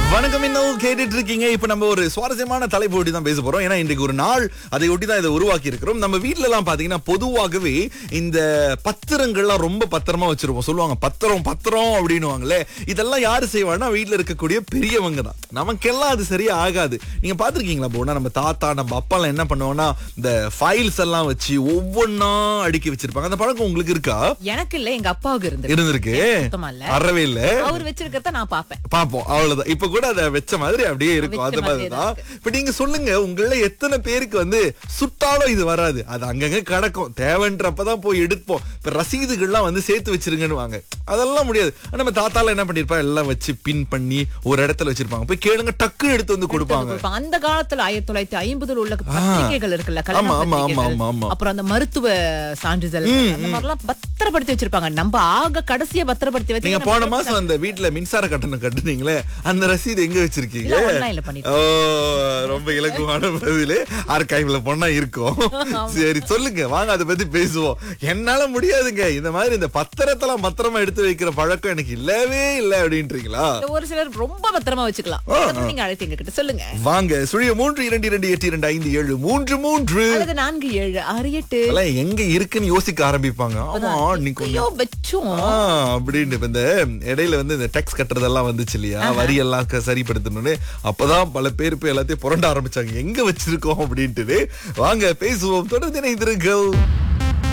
வணக்கம் இன்னும் கேட்டுட்டு இருக்கீங்க இப்ப நம்ம ஒரு சுவாரஸ்யமான தலைப்பு ஒட்டி தான் பேச போறோம் ஏன்னா இன்றைக்கு ஒரு நாள் அதை ஒட்டி தான் இதை உருவாக்கி இருக்கிறோம் நம்ம வீட்ல எல்லாம் பாத்தீங்கன்னா பொதுவாகவே இந்த பத்திரங்கள்லாம் ரொம்ப பத்திரமா வச்சிருப்போம் சொல்லுவாங்க பத்திரம் பத்திரம் அப்படின்னுவாங்களே இதெல்லாம் யாரு செய்வாங்கன்னா வீட்ல இருக்கக்கூடிய பெரியவங்க தான் நமக்கெல்லாம் அது சரியா ஆகாது நீங்க பாத்திருக்கீங்களா போனா நம்ம தாத்தா நம்ம அப்பா எல்லாம் என்ன பண்ணுவோம்னா இந்த ஃபைல்ஸ் எல்லாம் வச்சு ஒவ்வொன்னா அடுக்கி வச்சிருப்பாங்க அந்த பழக்கம் உங்களுக்கு இருக்கா எனக்கு இல்ல எங்க அப்பாவுக்கு இருந்து இருந்திருக்கு சுத்தமா இல்ல அறவே இல்ல அவர் வச்சிருக்கிறத நான் பாப்பேன் பாப்போம் அவ்வளவுதான் இப்ப கூட அத வச்ச மாதிரி அப்படியே இருக்கும் வச்ச அந்த மாதிரி மாதிரியே தான் இப்ப நீங்க சொல்லுங்க உங்கள எத்தனை பேருக்கு வந்து சுட்டாலும் இது வராது அது அங்கங்க கிடக்கும் தேவைன்றப்பதான் போய் எடுப்போம் இப்ப ரசீதுகள்லாம் வந்து சேர்த்து வச்சிருங்கன்னு வாங்க அதெல்லாம் முடியாது ஆனா, நம்ம தாத்தால என்ன பண்ணிருப்பா எல்லாம் வச்சு பின் பண்ணி ஒரு இடத்துல வச்சிருப்பாங்க போய் கேளுங்க டக்குன்னு எடுத்து வந்து கொடுப்பாங்க கொடுப்பாங்க. அந்த காலத்துல ஆயிரத்தி தொள்ளாயிரத்தி ஐம்பதுல உள்ள பத்திரிகைகள் இருக்குல்ல கல்யாண ஆமா, ஆமா, பத்திரிகைகள். ஆமா, ஆமா. அப்புறம் அந்த மருத்துவ சான்றிதழ் அந்த மாதிரிலாம் பத்திரப்படுத்தி வச்சிருப்பாங்க நம்ம ஆக கடைசியா பத்திரப்படுத்தி வச்சு நீங்க போன மாசம் அந்த வீட்ல மின்சார கட்டணம் கட்டுனீங்களே அந்த ரசீது எங்க வச்சிருக்கீங்க இல்ல, online ல பண்ணிட்டோம். ஓ ரொம்ப இலக்குவான பதிலு ஆர்கைவ்ல பொண்ணா இருக்கும் சரி சொல்லுங்க வாங்க அதை பத்தி பேசுவோம் என்னால முடியாதுங்க இந்த மாதிரி இந்த பத்திரத்தெல்லாம் பத்திரமா எடுத்து வைக்கிற பழக்கம் எனக்கு இல்லவே இல்ல அப்படின்றீங்களா இல்ல, ஒரு சிலர் ரொம்ப பத்திரமா வச்சுக்கலாம் அதை பத்தி நீங்க அழைத்து எங்க கிட்ட சொல்லுங்க வாங்க சுழிய மூன்று இரண்டு இரண்டு எட்டு இரண்டு ஐந்து ஏழு மூன்று மூன்று அல்லது நான்கு ஏழு ஆறு எட்டு அதெல்லாம் எங்க இருக்குன்னு யோசிக்க ஆரம்பிப்பாங்க ஆமா நீ கொஞ்சம் ஐயோ வச்சோம் ஆ, அப்படின்னு இப்ப இந்த இடையில வந்து இந்த டேக்ஸ் கட்டுறதெல்லாம் வந்துச்சு இல்லையா வரி எல்லாம் க- சரிப்படுத்தணும்னு அப்பதான் பல பேர் போய் எல்லாத்தையும் புரண்ட ஆரம்பிச்சாங்க எங்க வச்சிருக்கோம் அப்படின்ட்டு வாங்க பேசுவோம் தொடர்ந்து இணைந்திருங்கள்